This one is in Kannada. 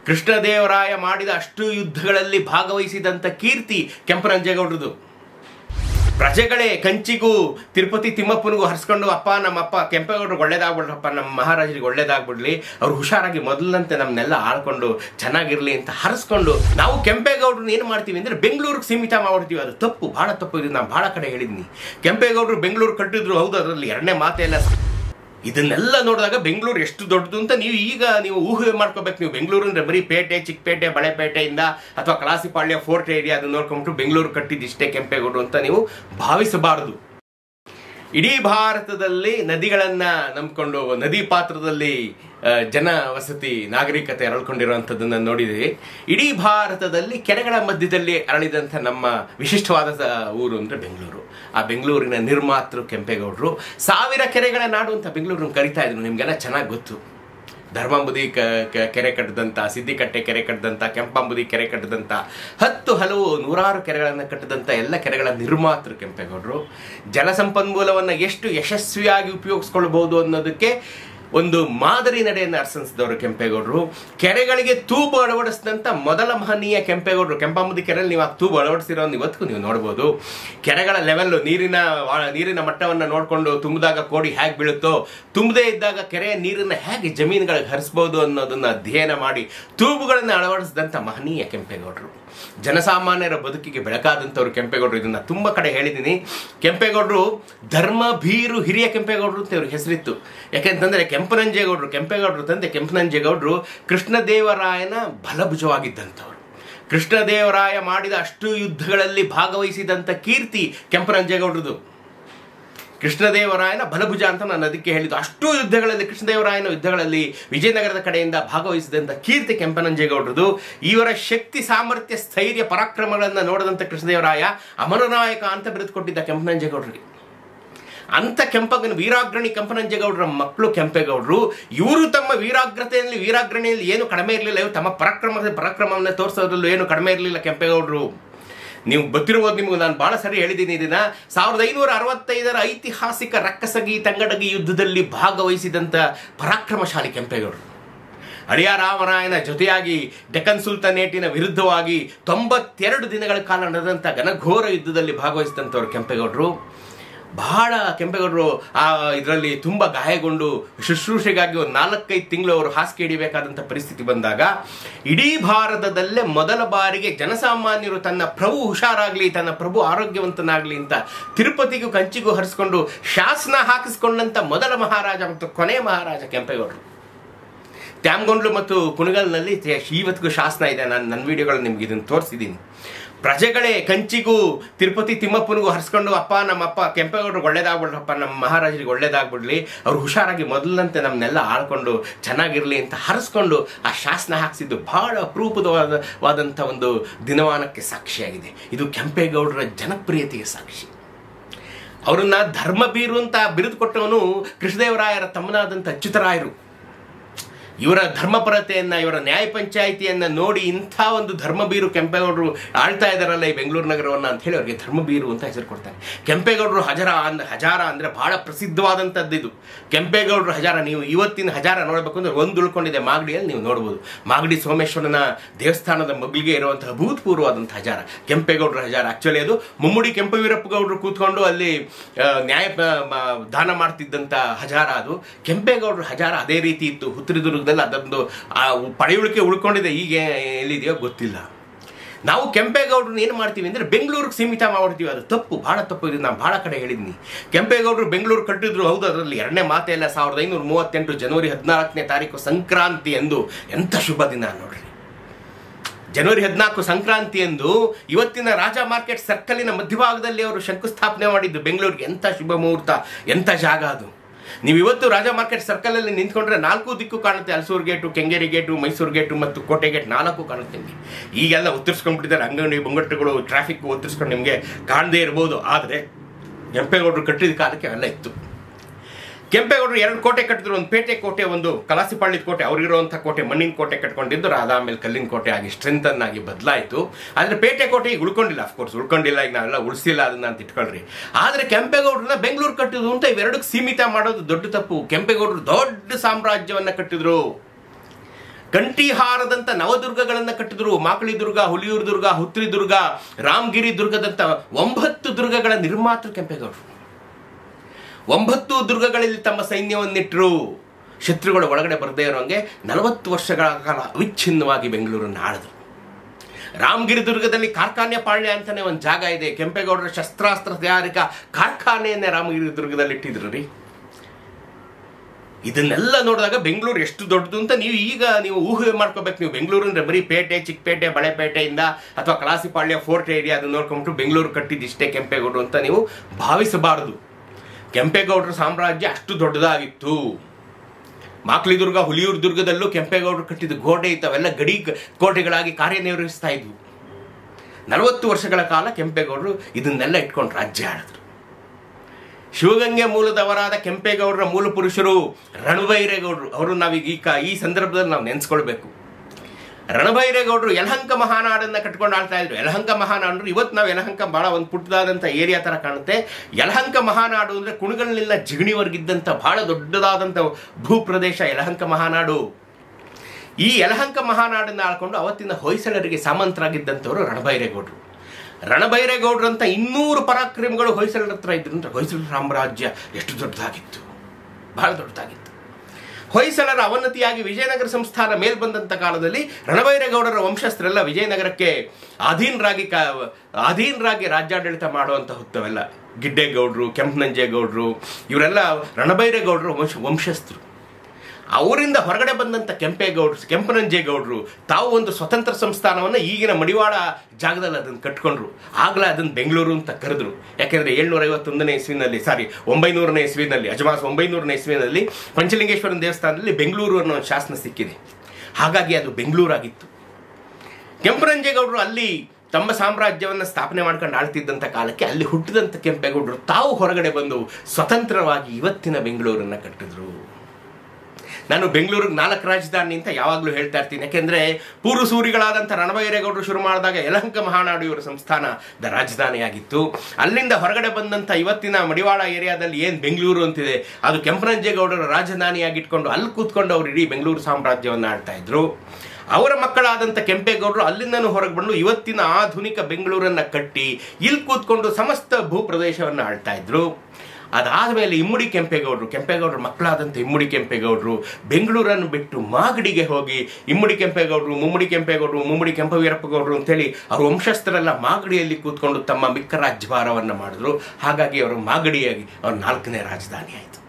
ಕೃಷ್ಣದೇವರಾಯ ಮಾಡಿದ ಅಷ್ಟು ಯುದ್ಧಗಳಲ್ಲಿ ಭಾಗವಹಿಸಿದಂಥ ಕೀರ್ತಿ ಕೆಂಪರಂಜೇಗೌಡರದು ಪ್ರಜೆಗಳೇ ಕಂಚಿಗೂ ತಿರುಪತಿ ತಿಮ್ಮಪ್ಪನಿಗೂ ಹರಿಸ್ಕೊಂಡು ಅಪ್ಪ ನಮ್ಮಪ್ಪ ಕೆಂಪೇಗೌಡರಿಗೆ ಒಳ್ಳೇದಾಗ್ಬಿಡ್ರಪ್ಪ ನಮ್ಮ ಮಹಾರಾಜರಿಗೆ ಒಳ್ಳೇದಾಗ್ಬಿಡ್ಲಿ ಅವ್ರು ಹುಷಾರಾಗಿ ಮೊದಲಂತೆ ನಮ್ಮನ್ನೆಲ್ಲ ಆಳ್ಕೊಂಡು ಚೆನ್ನಾಗಿರ್ಲಿ ಅಂತ ಹರಿಸ್ಕೊಂಡು ನಾವು ಕೆಂಪೇಗೌಡರನ್ನ ಏನು ಮಾಡ್ತೀವಿ ಅಂದ್ರೆ ಬೆಂಗಳೂರಿಗೆ ಸೀಮಿತ ಮಾಡ್ತೀವಿ ಅದು ತಪ್ಪು ಬಹಳ ತಪ್ಪು ಇದು ನಾನು ಬಹಳ ಕಡೆ ಹೇಳಿದ್ದೀನಿ ಕೆಂಪೇಗೌಡರು ಬೆಂಗಳೂರು ಕಟ್ಟಿದ್ರು ಹೌದು ಅದರಲ್ಲಿ ಎರಡನೇ ಮಾತೇ ಇಲ್ಲ ಇದನ್ನೆಲ್ಲ ನೋಡಿದಾಗ ಬೆಂಗಳೂರು ಎಷ್ಟು ದೊಡ್ಡದು ಅಂತ ನೀವು ಈಗ ನೀವು ಊಹೆ ಮಾಡ್ಕೋಬೇಕು ನೀವು ಬೆಂಗಳೂರು ಅಂದ್ರೆ ಬರೀ ಪೇಟೆ ಚಿಕ್ಕಪೇಟೆ ಬಳೆಪೇಟೆಯಿಂದ ಅಥವಾ ಕ್ಲಾಸಿಪಾಳ್ಯ ಫೋರ್ಟ್ ಏರಿಯಾ ಅದನ್ನ ನೋಡ್ಕೊಂಡ್ಬಿಟ್ಟು ಬೆಂಗಳೂರು ಕಟ್ಟಿದ್ದಿಷ್ಟೇ ಕೆಂಪೇಗೌಡರು ಅಂತ ನೀವು ಭಾವಿಸಬಾರದು ಇಡೀ ಭಾರತದಲ್ಲಿ ನದಿಗಳನ್ನ ನಂಬ್ಕೊಂಡು ನದಿ ಪಾತ್ರದಲ್ಲಿ ಆ, ಜನ ವಸತಿ ನಾಗರಿಕತೆ ಅರಳ್ಕೊಂಡಿರುವಂಥದ್ದನ್ನ ನೋಡಿದ್ದೀವಿ ಇಡೀ ಭಾರತದಲ್ಲಿ ಕೆರೆಗಳ ಮಧ್ಯದಲ್ಲಿ ಅರಳಿದಂಥ ನಮ್ಮ ವಿಶಿಷ್ಟವಾದ ಸ- ಊರು ಅಂದ್ರೆ ಬೆಂಗಳೂರು ಆ ಬೆಂಗಳೂರಿನ ನಿರ್ಮಾತೃ ಕೆಂಪೇಗೌಡರು ಸಾವಿರ ಕೆರೆಗಳ ನಾಡು ಅಂತ ಬೆಂಗಳೂರನ್ನ ಕರಿತಾ ಇದ್ರು ನಿಮ್ಗೆಲ್ಲ ಚೆನ್ನಾಗಿ ಗೊತ್ತು ಧರ್ಮಾಂಬುದಿ ಕ ಕ- ಕೆರೆ ಕಟ್ಟದಂತ ಸಿದ್ದಿಕಟ್ಟೆ ಕೆರೆ ಕಟ್ಟದಂತ ಕೆಂಪಾಂಬುದಿ ಕೆರೆ ಕಟ್ಟದಂತ ಹತ್ತು ಹಲವು ನೂರಾರು ಕೆರೆಗಳನ್ನು ಕಟ್ಟದಂತ ಎಲ್ಲ ಕೆರೆಗಳ ನಿರ್ಮಾತೃ ಕೆಂಪೇಗೌಡರು ಜಲಸಂಪನ್ಮೂಲವನ್ನು ಎಷ್ಟು ಯಶಸ್ವಿಯಾಗಿ ಉಪಯೋಗಿಸ್ಕೊಳ್ಬಹುದು ಅನ್ನೋದಕ್ಕೆ ಒಂದು ಮಾದರಿ ನಡೆಯನ್ನು ಅರ್ಸನಿಸಿದವರು ಕೆಂಪೇಗೌಡರು ಕೆರೆಗಳಿಗೆ ತೂಬು ಅಳವಡಿಸಿದಂಥ ಮೊದಲ ಮಹನೀಯ ಕೆಂಪೇಗೌಡರು ಕೆಂಪಾಂಬುದಿ ಕೆರೆಯಲ್ಲಿ ನೀವು ಆ ತೂಬು ಅಳವಡಿಸಿರೋದು ಇವತ್ತಿಗೂ ನೀವು ನೋಡ್ಬೋದು ಕೆರೆಗಳ ಲೆವೆಲ್ ನೀರಿನ ವಾ- ನೀರಿನ ಮಟ್ಟವನ್ನು ನೋಡಿಕೊಂಡು ತುಂಬಿದಾಗ ಕೋಡಿ ಹೇಗೆ ಬೀಳುತ್ತೋ ತುಂಬದೇ ಇದ್ದಾಗ ಕೆರೆಯ ನೀರನ್ನು ಹೇಗೆ ಜಮೀನುಗಳಿಗೆ ಹರಿಸ್ಬೋದು ಅನ್ನೋದನ್ನ ಅಧ್ಯಯನ ಮಾಡಿ ತೂಬುಗಳನ್ನು ಅಳವಡಿಸಿದಂಥ ಮಹನೀಯ ಕೆಂಪೇಗೌಡರು ಜನಸಾಮಾನ್ಯರ ಬದುಕಿಗೆ ಬೆಳಕಾದಂಥವ್ರು ಕೆಂಪೇಗೌಡರು ಇದನ್ನ ತುಂಬಾ ಕಡೆ ಹೇಳಿದ್ದೀನಿ ಕೆಂಪೇಗೌಡರು ಧರ್ಮ ಭೀರು ಹಿರಿಯ ಕೆಂಪೇಗೌಡರು ಅಂತ ಇವ್ರಿಗೆ ಹೆಸರಿತ್ತು ಯಾಕೆಂತಂದ್ರೆ ಕೆಂಪನಂಜೇಗೌಡರು ಕೆಂಪೇಗೌಡರು ತಂದೆ ಕೆಂಪನಂಜೇಗೌಡರು ಕೃಷ್ಣದೇವರಾಯನ ಬಲಭುಜವಾಗಿದ್ದಂಥವ್ರು ಕೃಷ್ಣದೇವರಾಯ ಮಾಡಿದ ಅಷ್ಟು ಯುದ್ಧಗಳಲ್ಲಿ ಭಾಗವಹಿಸಿದಂಥ ಕೀರ್ತಿ ಕೆಂಪನಂಜೇಗೌಡರದು ಕೃಷ್ಣದೇವರಾಯನ ಬಲಭುಜ ಅಂತ ನಾನು ಅದಕ್ಕೆ ಹೇಳಿದ್ದು ಅಷ್ಟು ಯುದ್ಧಗಳಲ್ಲಿ ಕೃಷ್ಣದೇವರಾಯನ ಯುದ್ಧಗಳಲ್ಲಿ ವಿಜಯನಗರದ ಕಡೆಯಿಂದ ಭಾಗವಹಿಸಿದಂಥ ಕೀರ್ತಿ ಕೆಂಪನಂಜೇಗೌಡರದು ಇವರ ಶಕ್ತಿ ಸಾಮರ್ಥ್ಯ ಸ್ಥೈರ್ಯ ಪರಾಕ್ರಮಗಳನ್ನು ನೋಡಿದಂಥ ಕೃಷ್ಣದೇವರಾಯ ಅಮರನಾಯಕ ಅಂತ ಬಿರುದು ಕೊಟ್ಟಿದ್ದ ಕೆಂಪನಂಜೇಗೌಡರಿಗೆ ಅಂತ ಕೆಂಪಗನ ವೀರಾಗ್ರಣಿ ಕೆಂಪನಂಜೇಗೌಡರ ಮಕ್ಕಳು ಕೆಂಪೇಗೌಡರು ಇವರು ತಮ್ಮ ವೀರಾಗ್ರತೆಯಲ್ಲಿ ವೀರಾಗ್ರಣಿಯಲ್ಲಿ ಏನು ಕಡಿಮೆ ಇರಲಿಲ್ಲ ಇವರು ತಮ್ಮ ಪರಾಕ್ರಮದ ಪರಾಕ್ರಮವನ್ನು ತೋರಿಸೋದ್ರಲ್ಲೂ ಏನು ಕಡಿಮೆ ಇರಲಿಲ್ಲ ಕೆಂಪೇಗೌಡರು ನೀವು ಗೊತ್ತಿರ್ಬೋದು ನಿಮಗೆ ನಾನು ಬಹಳ ಸರಿ ಹೇಳಿದ್ದೀನಿ ಇದನ್ನ ಸಾವಿರದ ಐನೂರ ಅರವತ್ತೈದರ ಐತಿಹಾಸಿಕ ರಕ್ಕಸಗಿ ತಂಗಡಗಿ ಯುದ್ಧದಲ್ಲಿ ಭಾಗವಹಿಸಿದಂಥ ಪರಾಕ್ರಮಶಾಲಿ ಕೆಂಪೇಗೌಡರು ಅಳಿಯ ರಾಮರಾಯನ ಜೊತೆಯಾಗಿ ಡೆಕ್ಕನ್ ಸುಲ್ತಾನೇಟಿನ ವಿರುದ್ಧವಾಗಿ ತೊಂಬತ್ತೆರಡು ದಿನಗಳ ಕಾಲ ನಡೆದಂಥ ಘನಘೋರ ಯುದ್ಧದಲ್ಲಿ ಭಾಗವಹಿಸಿದಂಥವ್ರು ಕೆಂಪೇಗೌಡರು ಬಹಳ ಕೆಂಪೇಗೌಡರು ಆ ಇದರಲ್ಲಿ ತುಂಬ ಗಾಯಗೊಂಡು ಶುಶ್ರೂಷೆಗಾಗಿ ಒಂದು ನಾಲ್ಕೈದು ತಿಂಗಳು ಅವರು ಹಾಸಿಗೆ ಹಿಡಿಬೇಕಾದಂಥ ಪರಿಸ್ಥಿತಿ ಬಂದಾಗ ಇಡೀ ಭಾರತದಲ್ಲೇ ಮೊದಲ ಬಾರಿಗೆ ಜನಸಾಮಾನ್ಯರು ತನ್ನ ಪ್ರಭು ಹುಷಾರಾಗ್ಲಿ ತನ್ನ ಪ್ರಭು ಆರೋಗ್ಯವಂತನಾಗ್ಲಿ ಅಂತ ತಿರುಪತಿಗೂ ಕಂಚಿಗೂ ಹರಿಸ್ಕೊಂಡು ಶಾಸನ ಹಾಕಿಸ್ಕೊಂಡಂತ ಮೊದಲ ಮಹಾರಾಜ ಮತ್ತು ಕೊನೆಯ ಮಹಾರಾಜ ಕೆಂಪೇಗೌಡರು ತ್ಯಾಮ್ಗೊಂಡ್ಲು ಮತ್ತು ಕುಣಗಲ್ನಲ್ಲಿ ತೆ- ಇವತ್ತಿಗೂ ಶಾಸನ ಇದೆ ನಾನು ನನ್ನ ವಿಡಿಯೋಗಳು ನಿಮ್ಗೆ ಇದನ್ನು ತೋರಿಸಿದ್ದೀನಿ ಪ್ರಜೆಗಳೇ ಕಂಚಿಗೂ ತಿರುಪತಿ ತಿಮ್ಮಪ್ಪನಿಗೂ ಹರಿಸ್ಕೊಂಡು ಅಪ್ಪ ನಮ್ಮಪ್ಪ ಕೆಂಪೇಗೌಡರಿಗೆ ಒಳ್ಳೇದಾಗ್ಬಿಡ್ರಪ್ಪ ನಮ್ಮ ಮಹಾರಾಜರಿಗೆ ಒಳ್ಳೇದಾಗ್ಬಿಡ್ಲಿ ಅವ್ರು ಹುಷಾರಾಗಿ ಮೊದಲಂತೆ ನಮ್ಮನ್ನೆಲ್ಲ ಆಳ್ಕೊಂಡು ಚೆನ್ನಾಗಿರ್ಲಿ ಅಂತ ಹರಿಸ್ಕೊಂಡು ಆ ಶಾಸನ ಹಾಕ್ಸಿದ್ದು ಬಹಳ ಅಪರೂಪವಾದ ವಾದಂಥ ಒಂದು ದಿನಮಾನಕ್ಕೆ ಸಾಕ್ಷಿಯಾಗಿದೆ ಇದು ಕೆಂಪೇಗೌಡರ ಜನಪ್ರಿಯತೆಗೆ ಸಾಕ್ಷಿ ಅವರನ್ನ ಧರ್ಮಬೀರು ಅಂತ ಬಿರುದು ಕೊಟ್ಟವನು ಕೃಷ್ಣದೇವರಾಯರ ತಮ್ಮನಾದಂಥ ಅಚ್ಯುತರಾಯರು ಇವರ ಧರ್ಮಪರತೆಯನ್ನ ಇವರ ನ್ಯಾಯ ಪಂಚಾಯಿತಿಯನ್ನ ನೋಡಿ ಇಂಥ ಒಂದು ಧರ್ಮಬೀರು ಕೆಂಪೇಗೌಡರು ಆಳ್ತಾ ಇದಾರಲ್ಲ ಈ ಬೆಂಗಳೂರು ನಗರವನ್ನ ಅಂತ ಹೇಳಿ ಅವರಿಗೆ ಧರ್ಮಬೀರು ಅಂತ ಹೆಸರು ಕೊಡ್ತಾರೆ ಕೆಂಪೇಗೌಡರು ಹಜಾರ ಅಂದ್ ಹಜಾರ ಅಂದ್ರೆ ಬಹಳ ಪ್ರಸಿದ್ಧವಾದಂಥದ್ದು ಇದು ಕೆಂಪೇಗೌಡರು ಹಜಾರ ನೀವು ಇವತ್ತಿನ ಹಜಾರ ನೋಡಬೇಕು ಅಂದ್ರೆ ಒಂದು ಉಳ್ಕೊಂಡಿದೆ ಮಾಗಡಿಯಲ್ಲಿ ನೀವು ನೋಡ್ಬೋದು ಮಾಗಡಿ ಸೋಮೇಶ್ವರನ ದೇವಸ್ಥಾನದ ಮಗ್ಲಿಗೆ ಇರುವಂತಹ ಭೂತಪೂರ್ವವಾದಂಥ ಹಜಾರ ಕೆಂಪೇಗೌಡರ ಹಜಾರ ಆಕ್ಚುಲಿ ಅದು ಮುಮ್ಮಡಿ ಕೆಂಪವೀರಪ್ಪ ಗೌಡರು ಕೂತ್ಕೊಂಡು ಅಲ್ಲಿ ಆ, ನ್ಯಾಯ ಪ- ಮ- ದಾನ ಮಾಡ್ತಿದ್ದಂಥ ಹಜಾರ ಅದು ಕೆಂಪೇಗೌಡರ ಹಜಾರ ಅದೇ ರೀತಿ ಇತ್ತು ಹುತ್ತರಿದುರ್ಗದಲ್ಲಿ ಅದೊಂದು ಆ ಪಳೆಯುಳಿಕೆ ಉಳ್ಕೊಂಡಿದೆ ಈಗ ಎಲ್ಲಿದೆಯೋ ಗೊತ್ತಿಲ್ಲ ನಾವು ಕೆಂಪೇಗೌಡರನ್ನ ಏನು ಮಾಡ್ತೀವಿ ಅಂದ್ರೆ ಬೆಂಗಳೂರಿಗೆ ಸೀಮಿತ ಮಾಡ್ತೀವಿ ಅದು ತಪ್ಪು ಬಹಳ ತಪ್ಪು ಇದು ನಾನು ಬಹಳ ಕಡೆ ಹೇಳಿದ್ದೀನಿ ಕೆಂಪೇಗೌಡರು ಬೆಂಗಳೂರು ಕಟ್ಟಿದ್ರು ಹೌದು ಅದರಲ್ಲಿ ಎರಡನೇ ಮಾತೇ ಇಲ್ಲ ಸಾವಿರದ ಐನೂರ ಮೂವತ್ತೆಂಟು ಜನವರಿ ಹದಿನಾಲ್ಕನೇ ತಾರೀಕು ಸಂಕ್ರಾಂತಿ ಎಂದು ಎಂಥ ಶುಭ ದಿನ ನೋಡ್ರಿ ಜನವರಿ ಹದಿನಾಲ್ಕು ಸಂಕ್ರಾಂತಿ ಎಂದು ಇವತ್ತಿನ ರಾಜ ಮಾರ್ಕೆಟ್ ಸರ್ಕಲಿನ ಮಧ್ಯಭಾಗದಲ್ಲಿ ಅವರು ಶಂಕುಸ್ಥಾಪನೆ ಮಾಡಿದ್ದು ಬೆಂಗಳೂರಿಗೆ ಎಂಥ ಶುಭ ಮುಹೂರ್ತ ಎಂಥ ಜಾಗ ಅದು ನೀವು ಇವತ್ತು ರಾಜ ಮಾರ್ಕೆಟ್ ಸರ್ಕಲ್ ಅಲ್ಲಿ ನಿಂತ್ಕೊಂಡ್ರೆ ನಾಲ್ಕು ದಿಕ್ಕು ಕಾಣುತ್ತೆ Halasuru gate Kengeri gate Mysuru gate ಮತ್ತು ಕೋಟೆ ಗೇಟ್ ನಾಲ್ಕು ಕಾಣುತ್ತೆ ನಿಮಗೆ ಈಗೆಲ್ಲ ಒತ್ತರಿಸ್ಕೊಂಡ್ಬಿಟ್ಟಿದ್ದಾರೆ ಅಂಗಡಿ ಬೊಂಗಟ್ಟುಗಳು ಟ್ರಾಫಿಕ್ ಒತ್ತರಿಸ್ಕೊಂಡು ನಿಮಗೆ ಕಾಣದೇ ಇರ್ಬೋದು ಆದರೆ ಕೆಂಪೇಗೌಡರು ಕಟ್ಟಿದ ಕಾಲಕ್ಕೆ ಅವೆಲ್ಲ ಇತ್ತು ಕೆಂಪೇಗೌಡರು ಎರಡು ಕೋಟೆ ಕಟ್ಟಿದ್ರು ಒಂದು ಪೇಟೆ ಕೋಟೆ ಒಂದು ಕಲಾಸಿಪಾಳ್ಯದ ಕೋಟೆ ಅವ್ರಿಗಿರುವಂಥ ಕೋಟೆ ಮಣ್ಣಿನ ಕೋಟೆ ಕಟ್ಕೊಂಡಿದ್ದು ಅದಾದ್ಮೇಲೆ ಕಲ್ಲಿನ ಕೋಟೆ ಆಗಿ ಸ್ಟ್ರೆಂಥನ್ ಆಗಿ ಬದಲಾಯಿತು ಆದರೆ ಪೇಟೆ ಕೋಟೆ ಈಗ ಉಳ್ಕೊಂಡಿಲ್ಲ ಅಫ್ಕೋರ್ಸ್ ಉಳ್ಕೊಂಡಿಲ್ಲ ಈಗ ನಾವೆಲ್ಲ ಉಳಿಸಿಲ್ಲ ಅದನ್ನ ಅಂತ ಇಟ್ಕೊಳ್ರಿ ಆದರೆ ಕೆಂಪೇಗೌಡರನ್ನ ಬೆಂಗಳೂರು ಕಟ್ಟಿದ್ರು ಅಂತ ಇವೆರಡಕ್ಕೆ ಸೀಮಿತ ಮಾಡೋದು ದೊಡ್ಡ ತಪ್ಪು ಕೆಂಪೇಗೌಡರು ದೊಡ್ಡ ಸಾಮ್ರಾಜ್ಯವನ್ನ ಕಟ್ಟಿದ್ರು ಕಂಠಿಹಾರದಂತ ನವದುರ್ಗಗಳನ್ನು ಕಟ್ಟಿದ್ರು ಮಾಕಳಿ ದುರ್ಗ ಹುಲಿಯೂರು ದುರ್ಗ ಹುತ್ರಿ ದುರ್ಗ ರಾಮಗಿರಿ ದುರ್ಗದಂತ ಒಂಬತ್ತು ದುರ್ಗಗಳ ನಿರ್ಮಾತೃ ಕೆಂಪೇಗೌಡರು ಒಂಬತ್ತು ದುರ್ಗಗಳಲ್ಲಿ ತಮ್ಮ ಸೈನ್ಯವನ್ನಿಟ್ಟರು ಶತ್ರುಗಳು ಒಳಗಡೆ ಬರದೇ ಇರೋಂಗೆ ನಲವತ್ತು ವರ್ಷಗಳ ಕಾಲ ಅವಿಚ್ಛಿನ್ನವಾಗಿ ಬೆಂಗಳೂರನ್ನು ಆಳಿದ್ರು ರಾಮಗಿರಿ ದುರ್ಗದಲ್ಲಿ ಕಾರ್ಖಾನೆ ಪಾಳ್ಯ ಅಂತಾನೆ ಒಂದು ಜಾಗ ಇದೆ ಕೆಂಪೇಗೌಡರ ಶಸ್ತ್ರಾಸ್ತ್ರ ತಯಾರಿಕಾ ಕಾರ್ಖಾನೆಯನ್ನೇ ರಾಮಗಿರಿ ದುರ್ಗದಲ್ಲಿ ಇಟ್ಟಿದ್ರು ರೀ ಇದನ್ನೆಲ್ಲ ನೋಡಿದಾಗ ಬೆಂಗಳೂರು ಎಷ್ಟು ದೊಡ್ಡದು ಅಂತ ನೀವು ಈಗ ನೀವು ಊಹೆ ಮಾಡ್ಕೋಬೇಕು ನೀವು ಬೆಂಗಳೂರು ಅಂದ್ರೆ ಬರೀ ಪೇಟೆ ಚಿಕ್ಕಪೇಟೆ ಬಳೆಪೇಟೆಯಿಂದ ಅಥವಾ ಕ್ಲಾಸಿಪಾಳ್ಯ ಫೋರ್ಟ್ ಏರಿಯಾ ಅದನ್ನ ನೋಡ್ಕೊಂಡ್ಬಿಟ್ಟು ಬೆಂಗಳೂರು ಕಟ್ಟಿದ್ದಿಷ್ಟೇ ಕೆಂಪೇಗೌಡರು ಅಂತ ನೀವು ಭಾವಿಸಬಾರದು ಕೆಂಪೇಗೌಡರ ಸಾಮ್ರಾಜ್ಯ ಅಷ್ಟು ದೊಡ್ಡದಾಗಿತ್ತು ಮಾಕ್ಲಿ ದುರ್ಗ ಹುಲಿಯೂರು ದುರ್ಗದಲ್ಲೂ ಕೆಂಪೇಗೌಡರು ಕಟ್ಟಿದ ಗೋಡೆ ಇತ್ತವೆಲ್ಲ ಗಡಿ ಕೋಟೆಗಳಾಗಿ ಕಾರ್ಯನಿರ್ವಹಿಸ್ತಾ ಇದ್ವು ನಲವತ್ತು ವರ್ಷಗಳ ಕಾಲ ಕೆಂಪೇಗೌಡರು ಇದನ್ನೆಲ್ಲ ಇಟ್ಕೊಂಡು ರಾಜ್ಯ ಆಳಿದ್ರು ಶಿವಗಂಗೆ ಮೂಲದವರಾದ ಕೆಂಪೇಗೌಡರ ಮೂಲ ಪುರುಷರು ರಣಬೈರೇಗೌಡರು ಅವರು ನಾವೀಗ ಈ ಕ- ಈ ಸಂದರ್ಭದಲ್ಲಿ ನಾವು ನೆನೆಸ್ಕೊಳ್ಬೇಕು ರಣಬೈರೇಗೌಡರು ಯಲಹಂಕ ಮಹಾನಾಡನ್ನ ಕಟ್ಕೊಂಡು ಆಳ್ತಾ ಇದ್ರು ಯಲಹಂಕ ಮಹಾನಾಡು ಇವತ್ತು ನಾವು ಯಲಹಂಕ ಬಹಳ ಒಂದು ಪುಟ್ಟದಾದಂಥ ಏರಿಯಾ ತರ ಕಾಣುತ್ತೆ ಯಲಹಂಕ ಮಹಾನಾಡು ಅಂದ್ರೆ ಕುಣಗಲ್ನಿಂದ ಜಿಗಣಿವರೆಗಿದ್ದಂಥ ಬಹಳ ದೊಡ್ಡದಾದಂಥ ಭೂಪ್ರದೇಶ ಯಲಹಂಕ ಮಹಾನಾಡು ಈ ಯಲಹಂಕ ಮಹಾನಾಡನ್ನು ಆಳ್ಕೊಂಡು ಅವತ್ತಿನ ಹೊಯ್ಸಳರಿಗೆ ಸಾಮಂತರಾಗಿದ್ದಂಥವರು ರಣಬೈರೇಗೌಡರು ರಣಬೈರೇಗೌಡರಂತ ಇನ್ನೂರು ಪರಾಕ್ರಮಿಗಳು ಹೊಯ್ಸಳರ ಹತ್ರ ಇದ್ರು ಅಂದ್ರೆ ಹೊಯ್ಸಳ ಸಾಮ್ರಾಜ್ಯ ಎಷ್ಟು ದೊಡ್ಡದಾಗಿತ್ತು ಬಹಳ ದೊಡ್ಡದಾಗಿತ್ತು ಹೊಯ್ಸಳರ ಅವನತಿಯಾಗಿ ವಿಜಯನಗರ ಸಂಸ್ಥಾನ ಮೇಲ್ ಬಂದಂತ ಕಾಲದಲ್ಲಿ ರಣಬೈರೇಗೌಡರ ವಂಶಸ್ಥರೆಲ್ಲ ವಿಜಯನಗರಕ್ಕೆ ಅಧೀನರಾಗಿ ಕ ಅಧೀನರಾಗಿ ರಾಜ್ಯಾಡಳಿತ ಮಾಡುವಂತ ಹೊತ್ತವೆಲ್ಲ ಗಿಡ್ಡೇಗೌಡರು ಕೆಂಪನಂಜೇಗೌಡರು ಇವರೆಲ್ಲ ರಣಬೈರೇಗೌಡರು ವಂಶ ವಂಶಸ್ಥರು ಅವರಿಂದ ಹೊರಗಡೆ ಬಂದಂತ ಕೆಂಪೇಗೌಡರು ಕೆಂಪನಂಜೇಗೌಡರು ತಾವು ಒಂದು ಸ್ವತಂತ್ರ ಸಂಸ್ಥಾನವನ್ನು ಈಗಿನ ಮಡಿವಾಳ ಜಾಗದಲ್ಲಿ ಅದನ್ನು ಕಟ್ಕೊಂಡ್ರು ಆಗಲೇ ಅದನ್ನು ಬೆಂಗಳೂರು ಅಂತ ಕರೆದ್ರು ಯಾಕೆಂದ್ರೆ ಏಳ್ನೂರ ಐವತ್ತೊಂದನೇ ಇಸ್ವಿನಲ್ಲಿ ಸಾರಿ ಒಂಬೈನೂರನೇ ಇಸ್ವಿನಲ್ಲಿ ಅಜಮಾಸ್ ಒಂಬೈನೂರನೇ ಇಸ್ವಿನಲ್ಲಿ ಪಂಚಲಿಂಗೇಶ್ವರನ ದೇವಸ್ಥಾನದಲ್ಲಿ ಬೆಂಗಳೂರು ಅನ್ನೋ ಒಂದು ಶಾಸನ ಸಿಕ್ಕಿದೆ ಹಾಗಾಗಿ ಅದು ಬೆಂಗಳೂರಾಗಿತ್ತು ಕೆಂಪರಂಜೇಗೌಡರು ಅಲ್ಲಿ ತಮ್ಮ ಸಾಮ್ರಾಜ್ಯವನ್ನು ಸ್ಥಾಪನೆ ಮಾಡ್ಕೊಂಡು ಆಳ್ತಿದ್ದಂಥ ಕಾಲಕ್ಕೆ ಅಲ್ಲಿ ಹುಟ್ಟಿದಂಥ ಕೆಂಪೇಗೌಡರು ತಾವು ಹೊರಗಡೆ ಬಂದು ಸ್ವತಂತ್ರವಾಗಿ ಇವತ್ತಿನ ಬೆಂಗಳೂರನ್ನ ಕಟ್ಟಿದ್ರು ನಾನು ಬೆಂಗಳೂರಿಗೆ ನಾಲ್ಕು ರಾಜಧಾನಿ ಅಂತ ಯಾವಾಗಲೂ ಹೇಳ್ತಾ ಇರ್ತೀನಿ ಯಾಕೆಂದ್ರೆ ಪೂರ್ವ ಸೂರಿಗಳಾದಂಥ ರಣಬೈರೇಗೌಡರು ಶುರು ಮಾಡಿದಾಗ ಯಲಹಂಕ ಮಹಾನಾಡು ಇವರ ಸಂಸ್ಥಾನದ ರಾಜಧಾನಿಯಾಗಿತ್ತು ಅಲ್ಲಿಂದ ಹೊರಗಡೆ ಬಂದಂಥ ಇವತ್ತಿನ ಮಡಿವಾಳ ಏರಿಯಾದಲ್ಲಿ ಏನು ಬೆಂಗಳೂರು ಅಂತಿದೆ ಅದು ಕೆಂಪನಂಜೇಗೌಡರ ರಾಜಧಾನಿಯಾಗಿ ಇಟ್ಕೊಂಡು ಅಲ್ಲಿ ಕೂತ್ಕೊಂಡು ಅವರು ಇಡೀ ಬೆಂಗಳೂರು ಸಾಮ್ರಾಜ್ಯವನ್ನು ಆಳ್ತಾ ಇದ್ರು ಅವರ ಮಕ್ಕಳಾದಂಥ ಕೆಂಪೇಗೌಡರು ಅಲ್ಲಿಂದನೂ ಹೊರಗೆ ಬಂದು ಇವತ್ತಿನ ಆಧುನಿಕ ಬೆಂಗಳೂರನ್ನ ಕಟ್ಟಿ ಇಲ್ಲಿ ಕೂತ್ಕೊಂಡು ಸಮಸ್ತ ಭೂ ಪ್ರದೇಶವನ್ನು ಆಳ್ತಾ ಇದ್ರು ಅದಾದಮೇಲೆ ಇಮ್ಮಡಿ ಕೆಂಪೇಗೌಡರು ಕೆಂಪೇಗೌಡರ ಮಕ್ಕಳಾದಂಥ ಇಮ್ಮಡಿ ಕೆಂಪೇಗೌಡರು ಬೆಂಗಳೂರನ್ನು ಬಿಟ್ಟು ಮಾಗಡಿಗೆ ಹೋಗಿ ಇಮ್ಮಡಿ ಕೆಂಪೇಗೌಡರು ಮುಮ್ಮಡಿ ಕೆಂಪೇಗೌಡರು ಮುಮ್ಮಡಿ ಕೆಂಪವೀರಪ್ಪಗೌಡರು ಅಂತೇಳಿ ಅವ್ರ ವಂಶಸ್ಥರೆಲ್ಲ ಮಾಗಡಿಯಲ್ಲಿ ಕೂತ್ಕೊಂಡು ತಮ್ಮ ಮಿಕ್ಕ ರಾಜ್ಯಭಾರವನ್ನು ಮಾಡಿದ್ರು ಹಾಗಾಗಿ ಅವರು ಮಾಗಡಿಯಾಗಿ ಅವ್ರ ನಾಲ್ಕನೇ ರಾಜಧಾನಿ ಆಯಿತು